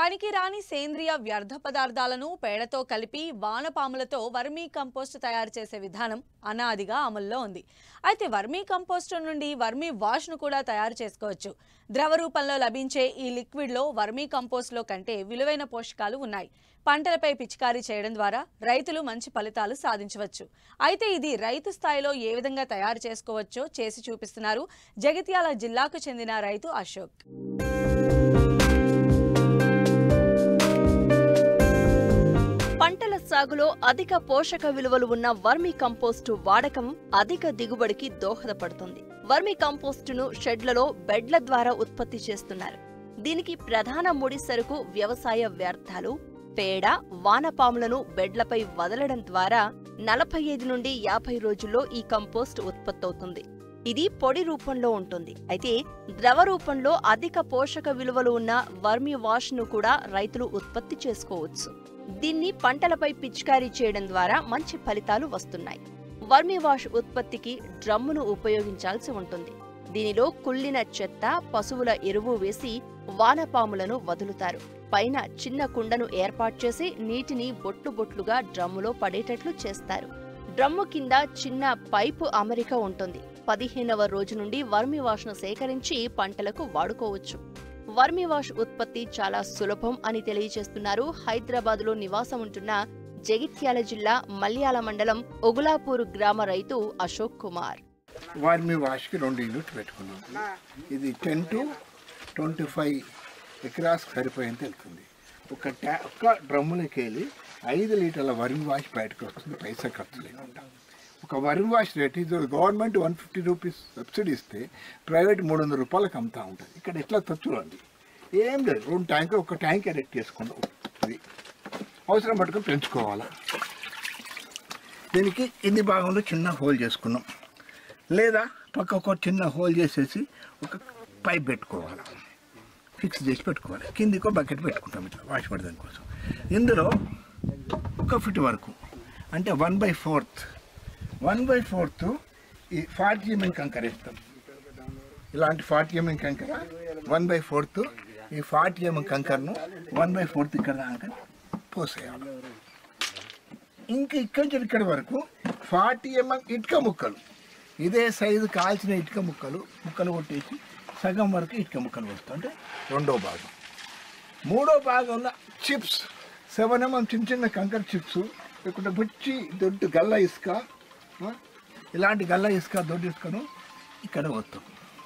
పనికిరాని సేంద్రియ వ్యర్థ పదార్థాలను పేడతో కలిపి వానపాములతో వర్మీ కంపోస్ట్ తయారు చేసే విధానం అనాదిగా అమల్లో ఉంది అయితే వర్మీ కంపోస్ట్ నుండి వర్మీ వాష్ను కూడా తయారు చేసుకోవచ్చు ద్రవ రూపంలో లభించే ఈ లిక్విడ్లో వర్మీ కంపోస్ట్లో కంటే విలువైన పోషకాలు ఉన్నాయి పంటలపై పిచికారీ చేయడం ద్వారా రైతులు మంచి ఫలితాలు సాధించవచ్చు అయితే ఇది రైతు స్థాయిలో ఏ విధంగా తయారు చేసుకోవచ్చో చేసి చూపిస్తున్నారు జగిత్యాల జిల్లాకు చెందిన రైతు అశోక్ పంటల సాగులో అధిక పోషక విలువలు ఉన్న వర్మి కంపోస్టు వాడకం అధిక దిగుబడికి దోహదపడుతుంది వర్మి కంపోస్టును షెడ్లలో బెడ్ల ద్వారా ఉత్పత్తి చేస్తున్నారు దీనికి ప్రధాన ముడి సరుకు వ్యవసాయ వ్యర్థాలు పేడ వానపాములను బెడ్లపై వదలడం ద్వారా నలభై ఐదు నుండి యాభై రోజుల్లో ఈ కంపోస్ట్ ఉత్పత్తవుతుంది ఇది పొడి రూపంలో ఉంటుంది అయితే ద్రవ రూపంలో అధిక పోషక విలువలు ఉన్న వర్మి వాష్ ను కూడా రైతులు ఉత్పత్తి చేసుకోవచ్చు దీన్ని పంటలపై పిచికారీ చేయడం ద్వారా మంచి ఫలితాలు వస్తున్నాయి వర్మి వాష్ ఉత్పత్తికి డ్రమ్మును ఉపయోగించాల్సి ఉంటుంది దీనిలో కుళ్ళిన చెత్త పశువుల ఎరువు వేసి వానపాములను వదులుతారు పైన చిన్న కుండను ఏర్పాటు చేసి నీటిని బొట్లు బొట్లుగా డ్రమ్ములో పడేటట్లు చేస్తారు డ్రమ్ము కింద చిన్న పైపు అమరిక ఉంటుంది పదిహేనవ రోజు నుండి వర్మి వాష్ను సేకరించి పంటలకు వాడుకోవచ్చు వర్మి వాష్ ఉత్పత్తి చాలా సులభం అని తెలియజేస్తున్నారు హైదరాబాద్లో నివాసం ఉంటున్న జగిత్యాల జిల్లా మల్యాల మండలం ఒగులాపూర్ గ్రామ రైతు అశోక్ కుమార్ వార్మి వాష్కి రెండు యూనిట్ పెట్టుకున్నాం ఇది ten to twenty five acres సరిపోయేంత వెళ్తుంది ఒక ట్యా ఒక డ్రమ్ములకి వెళ్ళి ఐదు లీటర్ల వర్మి వాష్ బయటకు వస్తుంది పైసా ఖర్చు లేకుండా ఒక వర్మి వాష్ రేట్ ఇది government one fifty rupees subsidy ఇస్తే ప్రైవేట్ మూడు వందల రూపాయలకు అమ్ముతూ ఉంటుంది ఇక్కడ ఎట్లా చూడండి ఏం లేదు రెండు ట్యాంక్ ఒక ట్యాంక్ ఎరెక్ట్ చేసుకుంటాం ఇది అవసరం పట్టుకొని పెంచుకోవాలా దీనికి కింది భాగంలో చిన్న హోల్ చేసుకున్నాం లేదా పక్క ఒక చిన్న హోల్ చేసేసి ఒక పైప్ పెట్టుకోవాలి ఫిక్స్ చేసి పెట్టుకోవాలి కిందికో బకెట్ పెట్టుకుంటాం ఇట్లా వాష్ పడదాని కోసం ఇందులో ఒక ఫిట్ వరకు అంటే one by fourth one by fourth ఈ ఫార్టీ ఎంఎం కంకర ఇస్తాం ఇలాంటి ఫార్టీ ఎంఎం కంకర వన్ బై ఫోర్త్ ఈ ఫార్టీ ఎంఎం కంకరను వన్ బై ఫోర్త్ ఇక్కడ దాకా పోసేయాలి ఇంకా ఇక్కడి నుంచి ఇక్కడి వరకు ఫార్టీ ఎంఎం ఇటుక ముక్కలు ఇదే సైజు కాల్చిన ఇటుక ముక్కలు ముక్కలు కొట్టేసి సగం వరకు ఇటుక ముక్కలు వస్తుంటే రెండో భాగం మూడో భాగంలో చిప్స్ సెవెన్ ఎంఎం చిన్న చిన్న కంకర చిప్స్ లేకుంటే బుచ్చి దొడ్డు గల్ల ఇసుక ఆ, ఇలాంటి గల్ల ఇసుక దొడ్డు ఇసుకను ఇక్కడ వస్తాం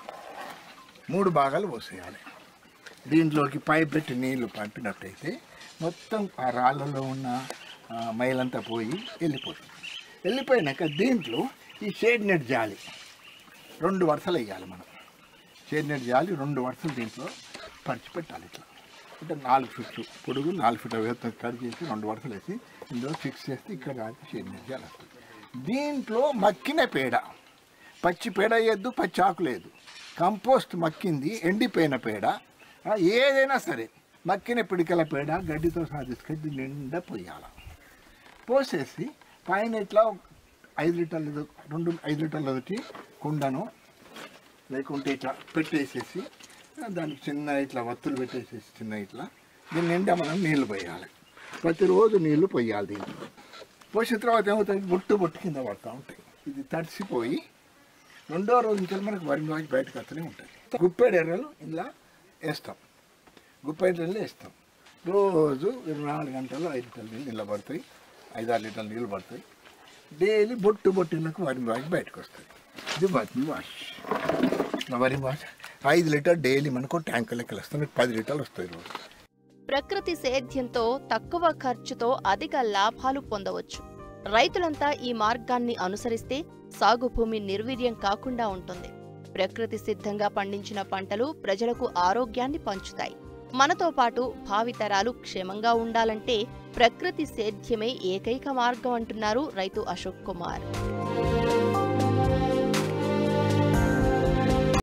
మూడు భాగాలు పోసేయాలి దీంట్లోకి పైప్ పెట్టి నీళ్లు పంపినట్టయితే మొత్తం ఆ రాళ్ళలో ఉన్న ఆ, మైలంతా పోయి వెళ్ళిపోతుంది వెళ్ళిపోయినాక దీంట్లో ఈ షేడ్ నెట్ జాలి రెండు వరుసలు వేయాలి మనం షేడ్ నెట్ జాలి రెండు వరుసలు దీంట్లో పరిచి పెట్టాలి ఇట్లా అంటే నాలుగు ఫిట్లు పొడుగు నాలుగు ఫిట్ల వేత కట్ చేసి రెండు వరుసలు వేసి ఇందులో ఫిక్స్ చేస్తే ఇక్కడ దాకా షేడ్ నెట్ జాలి వస్తుంది దీంట్లో మక్కిన పేడ పచ్చి పేడ వేయద్దు పచ్చి ఆకు లేదు కంపోస్ట్ మక్కింది ఎండిపోయిన పేడ ఆ, ఏదైనా సరే మక్కిన పిడికల పేడ గడ్డితో సహా తీసుకెళ్ళి నిండా పోయాలి పోసేసి పైన ఇట్లా ఐదు లీటర్లు రెండు ఐదు లీటర్లు ఒకటి కుండను లేకుంటే ఇట్లా పెట్టేసేసి ఆ, దానికి చిన్న ఇట్లా వత్తులు పెట్టేసేసి చిన్న ఇట్లా దీని నిండా మనం నీళ్లు పోయాలి ప్రతిరోజు నీళ్లు పోయాలి దీంట్లో పోసిన తర్వాత ఏమవుతుంది బొట్టు బొట్టు కింద పడుతూ ఉంటాయి ఇది తడిసిపోయి రెండో రోజు నుంచి మనకు వరి వాచి బయటకు వస్తూనే ఉంటుంది గుప్పెడు ఎర్రలు ఇలా వేస్తాం గుప్పెడు ఎర్రలు వేస్తాం రోజు ఇరవై నాలుగు గంటలు ఐదు లీటర్ల నీళ్ళు నిలబడతాయి ఐదు ఆరు లీటర్ల నీళ్ళు పడతాయి డైలీ బొట్టు బొట్టులకు వరి వాష్ బయటకు వస్తుంది ఇది వరి వాష్ నా వరి వాష్ ఐదు లీటర్ డైలీ మనకు ట్యాంకు లెక్కలు వస్తుంది పది లీటర్లు వస్తాయి రోజు ప్రకృతి సేద్యంతో తక్కువ ఖర్చుతో అధిక లాభాలు పొందవచ్చు రైతులంతా ఈ మార్గాన్ని అనుసరిస్తే సాగు భూమి నిర్వీర్యం కాకుండా ఉంటుంది ప్రకృతి సిద్ధంగా పండించిన పంటలు ప్రజలకు ఆరోగ్యాన్ని పంచుతాయి మనతో పాటు భావితరాలు క్షేమంగా ఉండాలంటే ప్రకృతి సేద్యమే ఏకైక మార్గం అంటున్నారు రైతు అశోక్ కుమార్